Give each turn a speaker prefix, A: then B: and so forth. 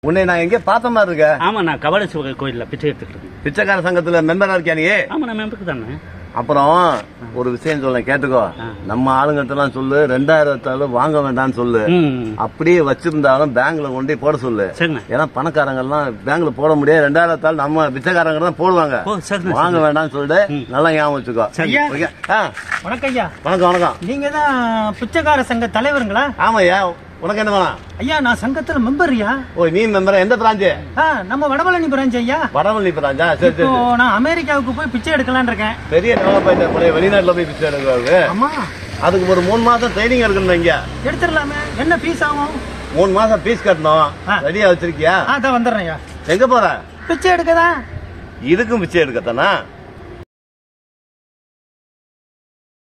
A: உன்னை நான் எங்கே பார்த்த மாதிரி இருக்க
B: ஆமா நான் கபால சிவகர் கோயில்ல பிச்சை எடுத்துட்டு இருக்கேன்
A: பிச்சைக்கார சங்கத்துல மெம்பரா இருக்கியா நீ
B: ஆமா நான் மெம்பருக்கு தானே
A: அப்புறம் ஒரு விஷயம் சொல்ல கேட்டுக்கோ நம்ம ஆளுங்கட்டெல்லாம் சொல்லு ரெண்டாயிரத்தாலும் வாங்க வேண்டாம்னு சொல்லு
B: ம்
A: அப்படியே வச்சிருந்தாலும் பேங்க்ல கொண்டு போய் போட சொல்லு
B: சரிண்ணே
A: ஏன்னா பணக்காரங்க எல்லாம் பேங்க்ல போட முடியாது ரெண்டாயிரத்தால் நம்ம பிச்சைக்காரங்க தான் போடுவாங்க
B: ஓ சரிண்ணே
A: வாங்க வேண்டாம்னு சொல்லிட்டு நல்லா ஞாபகம் வச்சுக்கோ
B: சரி.
A: ஓகே? ஆ,
C: வணக்கம் ஐயா
A: வணக்கம் வணக்கம்
C: நீங்க தான் பிச்சைக்கார சங்க தலைவருங்களா
A: ஆமாய்யா உனக்கு என்ன வேணும்
C: ஐயா நான் சங்கத்துல மெம்பர்யா
A: ஓ நீ மெம்பரா எந்த பிராஞ்சு
C: ஆ நம்ம வடபழனி பிரான்ச் ஐயா
A: வடமல்லி பிராஞ்சா சரி
C: இப்போ
A: சரி
C: நான் அமெரிக்காவுக்கு போய் பிச்சை எடுக்கலாம்னு இருக்கேன்
A: பெரிய டெவலப்மெண்ட் போய் வெளிநாட்டுல போய் பிச்சை எடுக்கிறது
C: அம்மா
A: அதுக்கு ஒரு மூணு மாசம் ட்ரைனிங் எடுக்கணும் இங்க
C: எடுத்துடலாமே என்ன ஃபீஸ் ஆகும்
A: மூணு மாசம் ஃபீஸ் கட்டணும்
C: ஆ.
A: ரெடியா வச்சிருக்கியா
C: ஆ தான் வந்துடுறேன் ஐயா
A: எங்க போற
C: பிச்சை எடுக்கதான்
A: இதுக்கும் பிச்சை எடுக்கத்தானா